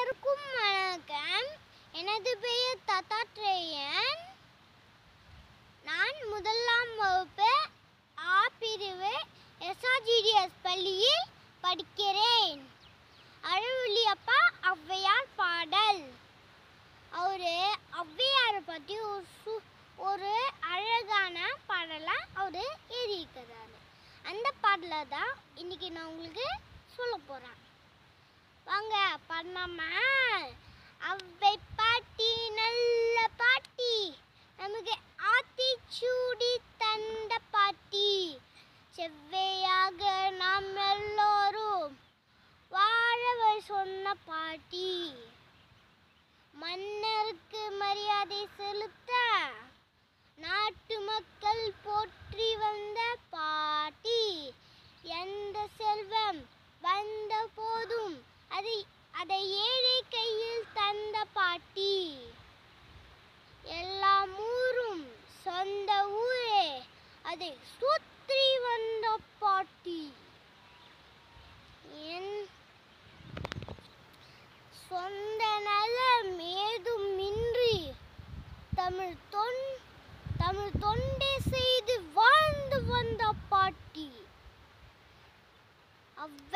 அனைவருக்கும் வணக்கம் எனது பெயர் தத்தாத்ரேயன் நான் முதலாம் வகுப்பு ஆ பிரிவு எஸ்ஆர்ஜிடிஎஸ் பள்ளியில் படிக்கிறேன் அழகுலியப்பா ஔவையார் பாடல் அவரு ஔவையாரை பற்றி ஒரு சு ஒரு அழகான பாடலை அவரு எழுதியிருக்கிறாரு அந்த பாடலை தான் இன்னைக்கு நான் உங்களுக்கு சொல்ல போகிறேன் வாங்க பண்ணாமா அவ்வை பாட்டி நல்ல பாட்டி நமக்கு ஆத்திச்சூடி தந்த பாட்டி செவ்வையாக நாம் எல்லோரும் வாழவை சொன்ன பாட்டி மன்னருக்கு மரியாதை செலுத்த நாட்டு மக்கள் போற்றி வந்த பாட்டி எந்த செல்வம் வந்த போதும் அதை அதை ஏழை கையில் தந்த பாட்டி எல்லாம் ஊரும் சொந்த ஊரே அதை சுற்றி வந்த பாட்டி என் சொந்த நலம் ஏதும் இன்றி தமிழ் தொன் தமிழ் தொண்டை செய்து வாழ்ந்து வந்த பாட்டி அவ்வை